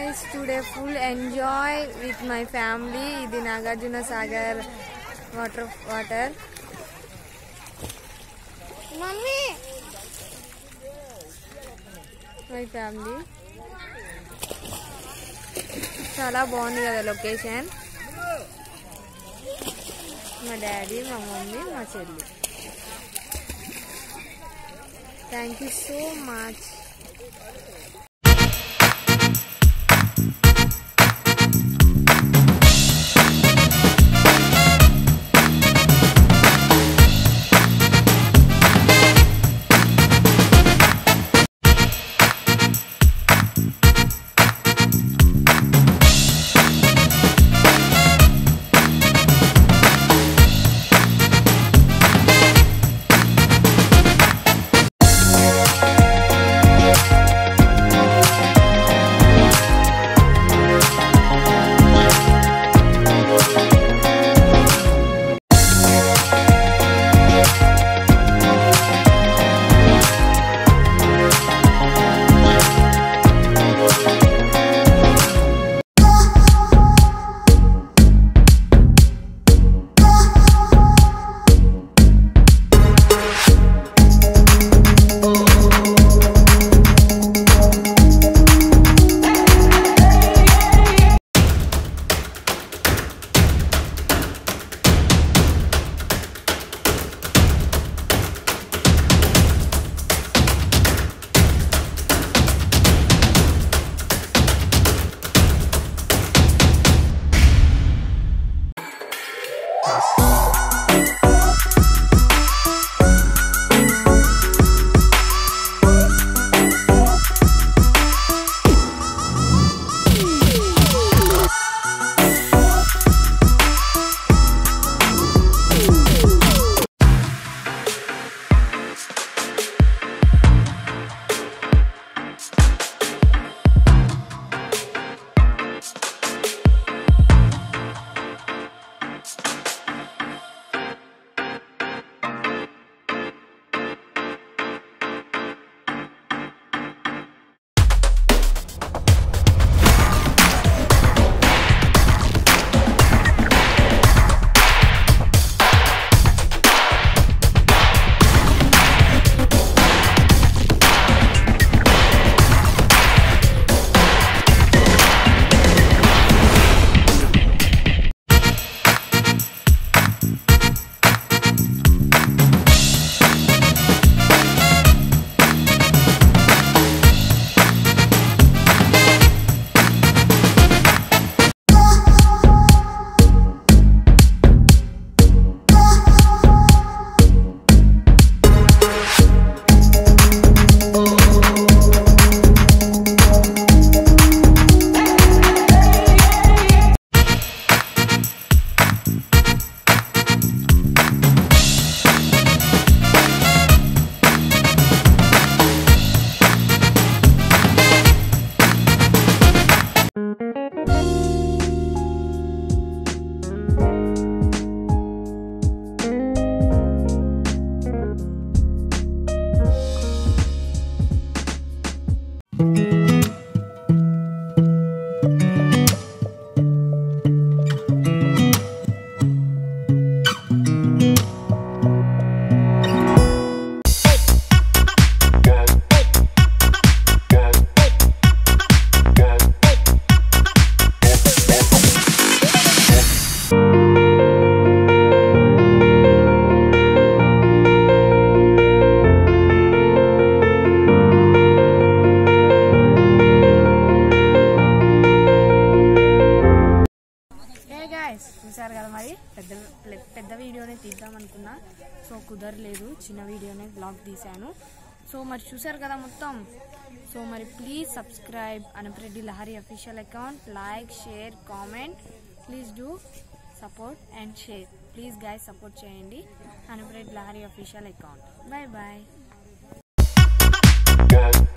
guys today full enjoy with my family ఇది Nagarjuna Sagar water water mummy my family చాలా బాగుంది కదా లొకేషన్ మా డాడీ మా మమ్మీ మా చెల్లి thank you so much hey guys చూసారు కదా మరి పెద్ద పెద్ద వీడియోనే తీద్దాం అనుకున్నా సో కుదరలేదు చిన్న వీడియోనే బ్లాగ్ తీశాను సో మరి చూసారు కదా మొత్తం సో మరి please subscribe Anapareddy Lahari official account like share comment please do support and share please guys support చేయండి Anapareddy Lahari official account bye bye